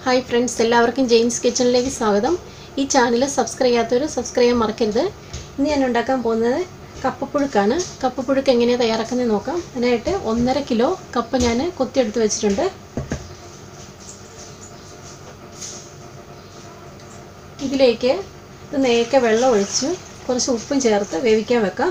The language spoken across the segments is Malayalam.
ഹായ് ഫ്രണ്ട്സ് എല്ലാവർക്കും ജെയിംസ് കിച്ചണിലേക്ക് സ്വാഗതം ഈ ചാനൽ സബ്സ്ക്രൈബ് ചെയ്യാത്തവർ സബ്സ്ക്രൈബ് ചെയ്യാൻ മറക്കരുത് ഇന്ന് ഞാൻ ഉണ്ടാക്കാൻ പോകുന്നത് കപ്പപ്പുഴുക്കാണ് കപ്പപ്പുഴുക്ക് എങ്ങനെയാണ് തയ്യാറാക്കുന്നത് നോക്കാം അതിനായിട്ട് ഒന്നര കിലോ കപ്പ ഞാൻ കൊത്തിയെടുത്ത് വെച്ചിട്ടുണ്ട് ഇതിലേക്ക് ഇത് നേക്കെ വെള്ളം ഒഴിച്ച് കുറച്ച് ഉപ്പും ചേർത്ത് വേവിക്കാൻ വെക്കാം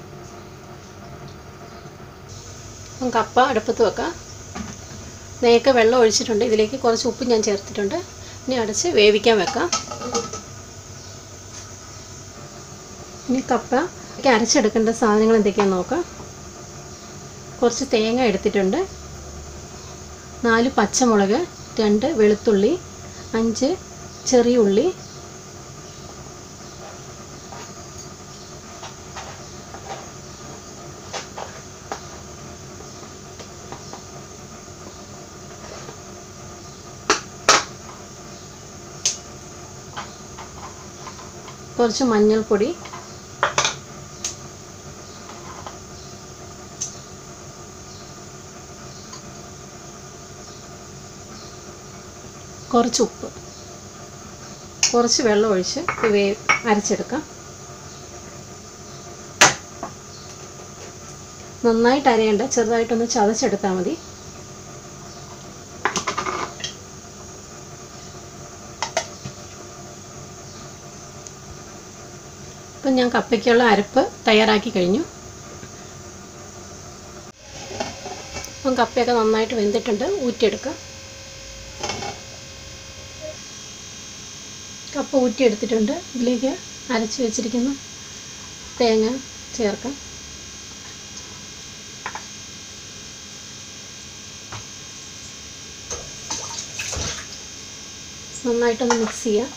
അപ്പം കപ്പ അടുപ്പത്ത് വെക്കാം നേക്കെ വെള്ളം ഒഴിച്ചിട്ടുണ്ട് ഇതിലേക്ക് കുറച്ച് ഉപ്പ് ഞാൻ ചേർത്തിട്ടുണ്ട് ഇനി അടച്ച് വേവിക്കാൻ വെക്കാം ഇനി കപ്പ അരച്ചെടുക്കേണ്ട സാധനങ്ങൾ എന്തൊക്കെയാണെന്ന് നോക്കാം കുറച്ച് തേങ്ങ എടുത്തിട്ടുണ്ട് നാല് പച്ചമുളക് രണ്ട് വെളുത്തുള്ളി അഞ്ച് ചെറിയ ഉള്ളി കുറച്ച് മഞ്ഞൾപ്പൊടി കുറച്ച് ഉപ്പ് കുറച്ച് വെള്ളം ഒഴിച്ച് ഇത് വേ അരച്ചെടുക്കാം നന്നായിട്ട് അരയേണ്ട ചെറുതായിട്ടൊന്ന് ചതച്ചെടുത്താൽ മതി ഇപ്പം ഞാൻ കപ്പയ്ക്കുള്ള അരപ്പ് തയ്യാറാക്കി കഴിഞ്ഞു അപ്പം കപ്പയൊക്കെ നന്നായിട്ട് വെന്തിട്ടുണ്ട് ഊറ്റിയെടുക്കാം കപ്പ ഊറ്റിയെടുത്തിട്ടുണ്ട് ഇതിലേക്ക് അരച്ച് വെച്ചിരിക്കുന്ന തേങ്ങ ചേർക്കാം നന്നായിട്ടൊന്ന് മിക്സ് ചെയ്യാം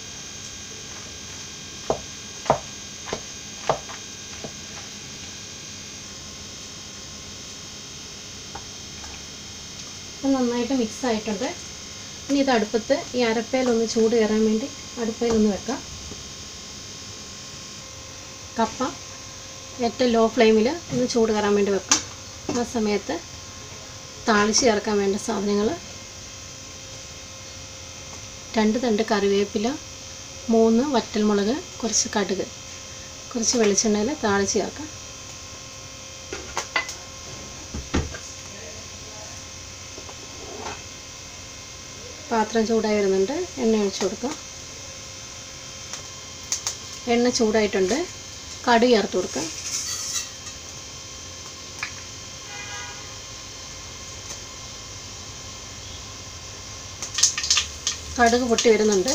അപ്പം നന്നായിട്ട് മിക്സ് ആയിട്ടുണ്ട് ഇനി ഇത് അടുപ്പത്ത് ഈ അരപ്പയിലൊന്ന് ചൂട് കയറാൻ വേണ്ടി അടുപ്പയിലൊന്ന് വെക്കാം കപ്പ ഏറ്റവും ലോ ഫ്ലെയിമിൽ ഒന്ന് ചൂട് കയറാൻ വേണ്ടി വെക്കാം ആ സമയത്ത് താളിച്ച് ചേർക്കാൻ വേണ്ട സാധനങ്ങൾ രണ്ട് തണ്ട് കറിവേപ്പില മൂന്ന് വറ്റൽമുളക് കുറച്ച് കടുക് കുറച്ച് വെളിച്ചെണ്ണയിൽ താളിച്ച് ചേർക്കാം പാത്രം ചൂടായി വരുന്നുണ്ട് എണ്ണ ഒഴിച്ചു കൊടുക്കാം എണ്ണ ചൂടായിട്ടുണ്ട് കടുക് ചേർത്ത് കൊടുക്കാം കടുക് പൊട്ടി വരുന്നുണ്ട്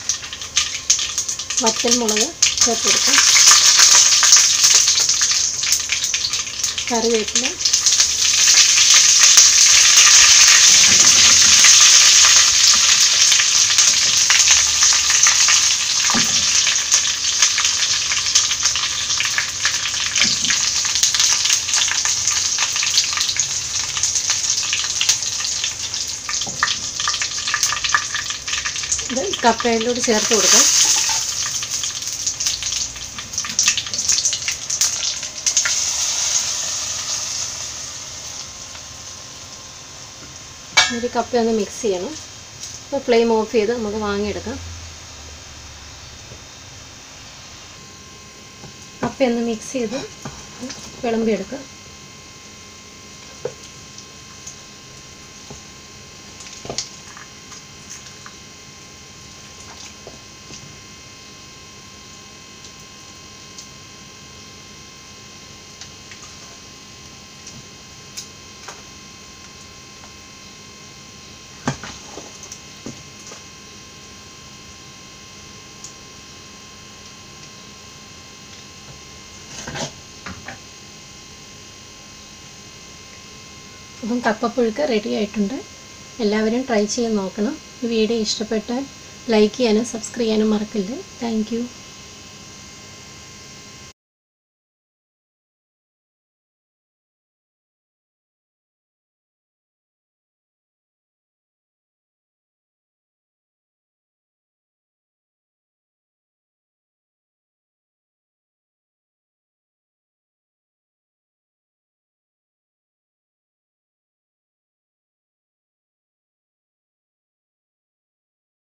വറ്റൽ മുളക് ചേർത്ത് കൊടുക്കാം കറിവേപ്പില ഇത് കപ്പയിലോട്ട് ചേർത്ത് കൊടുക്കാം ഒരു കപ്പ ഒന്ന് മിക്സ് ചെയ്യണം അപ്പോൾ ഫ്ലെയിം ഓഫ് ചെയ്ത് നമുക്ക് വാങ്ങിയെടുക്കാം കപ്പ ഒന്ന് മിക്സ് ചെയ്ത് വിളമ്പിയെടുക്കാം അപ്പം കപ്പപ്പുഴുക്ക് റെഡി ആയിട്ടുണ്ട് എല്ലാവരും ട്രൈ ചെയ്ത് നോക്കണം ഈ വീഡിയോ ഇഷ്ടപ്പെട്ടാൽ ലൈക്ക് ചെയ്യാനും സബ്സ്ക്രൈബ് ചെയ്യാനും മറക്കരുത് താങ്ക്